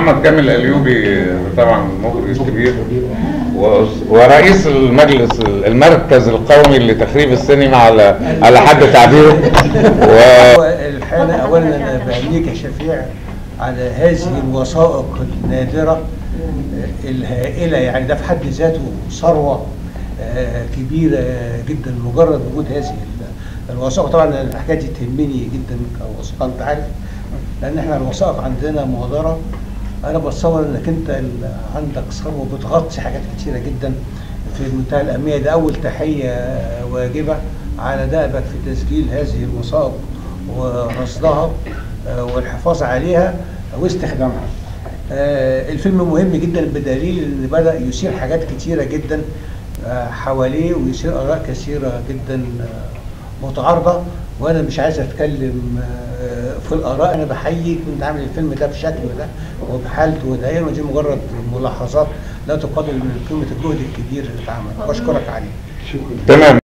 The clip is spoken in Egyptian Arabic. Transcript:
محمد كامل الايوبي طبعا مخرج كبير و- ورئيس المجلس المركز القومي لتخريب السينما على على حد تعبيره و هو الحقيقة أولا أنا بهنيك يا شفيع على هذه الوثائق النادرة آه، الهائلة يعني ده في حد ذاته ثروة آه، كبيرة جدا مجرد وجود هذه ال- الوثائق طبعا الحكاية دي تهمني جدا كوثيقة أنت عارف لأن احنا الوثائق عندنا مهدرة أنا بتصور إنك أنت ال- عندك ثروة بتغطي حاجات كتيرة جدا في منتهى الأهمية ده أول تحية واجبة على دأبك في تسجيل هذه الوثائق ورصدها آه، والحفاظ عليها واستخدامها. آه، الفيلم مهم جدا بدليل ان بدا يثير حاجات كتيره جدا آه، حواليه ويثير اراء كثيره جدا آه، متعارضه وانا مش عايز اتكلم آه، في الاراء انا بحييك وانت عامل الفيلم ده بالشكل ده وبحالته وداير ودي مجرد ملاحظات لا تقلل من قيمه الجهد الكبير اللي اتعمل بشكرك عليه. تمام